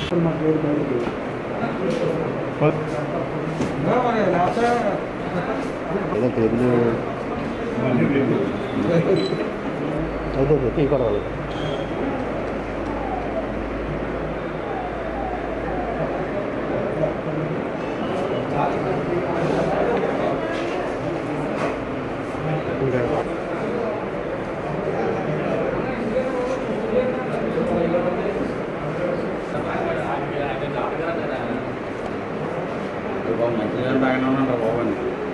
ఏదో టేబుల్ అదే అదే టీ కూడా రాలేదు బాబు మంచిగా బాగానే ఉన్నాడు బాబు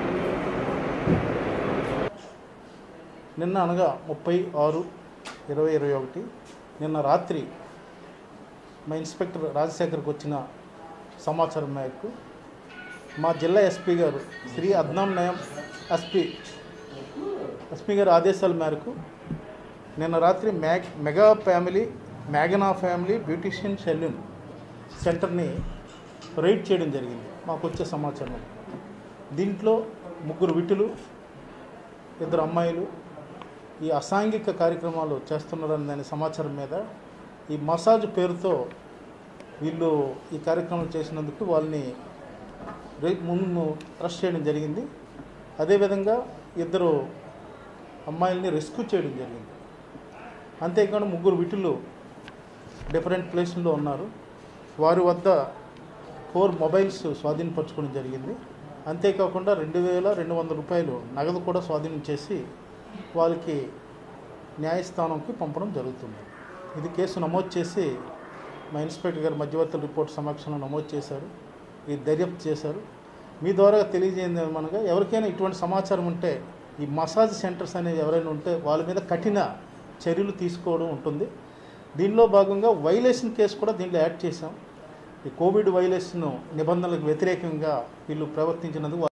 నిన్న అనగా ముప్పై ఆరు ఇరవై ఇరవై ఒకటి నిన్న రాత్రి మా ఇన్స్పెక్టర్ రాజశేఖర్కి వచ్చిన సమాచారం మేరకు మా జిల్లా ఎస్పీ గారు శ్రీ అద్నాం నయం ఎస్పీ ఎస్పీ గారి ఆదేశాల మేరకు నిన్న రాత్రి మ్యాగ్ మెగా ఫ్యామిలీ మ్యాగనా ఫ్యామిలీ బ్యూటిషియన్ సెలూన్ సెంటర్ని రైడ్ చేయడం జరిగింది మాకు వచ్చే సమాచారం దీంట్లో ముగ్గురు విటులు ఇద్దరు అమ్మాయిలు ఈ అసాంఘిక కార్యక్రమాలు చేస్తున్నారని దాని సమాచారం మీద ఈ మసాజ్ పేరుతో వీళ్ళు ఈ కార్యక్రమం చేసినందుకు వాళ్ళని రేపు ముందు అరెస్ట్ చేయడం జరిగింది అదేవిధంగా ఇద్దరు అమ్మాయిల్ని రెస్క్యూ చేయడం జరిగింది అంతేకాకుండా ముగ్గురు విటులు డిఫరెంట్ ప్లేస్లో ఉన్నారు వారి వద్ద ఫోర్ మొబైల్స్ స్వాధీనపరచుకోవడం జరిగింది అంతేకాకుండా రెండు వేల రెండు వందల రూపాయలు నగదు కూడా స్వాధీనం చేసి వాళ్ళకి న్యాయస్థానంకి పంపడం జరుగుతుంది ఇది కేసు నమోదు చేసి మా ఇన్స్పెక్టర్ గారు మధ్యవర్తుల రిపోర్ట్ సమక్షంలో నమోదు చేశారు ఇది దర్యాప్తు చేశారు మీ ద్వారా తెలియజేయండి ఏమనగా ఎవరికైనా ఇటువంటి సమాచారం ఉంటే ఈ మసాజ్ సెంటర్స్ అనేవి ఎవరైనా ఉంటే వాళ్ళ మీద కఠిన చర్యలు తీసుకోవడం ఉంటుంది దీనిలో భాగంగా వైలేషన్ కేసు కూడా దీంట్లో యాడ్ చేశాం ఈ కోవిడ్ వైలేషన్ నిబంధనలకు వ్యతిరేకంగా వీళ్ళు ప్రవర్తించినందుకు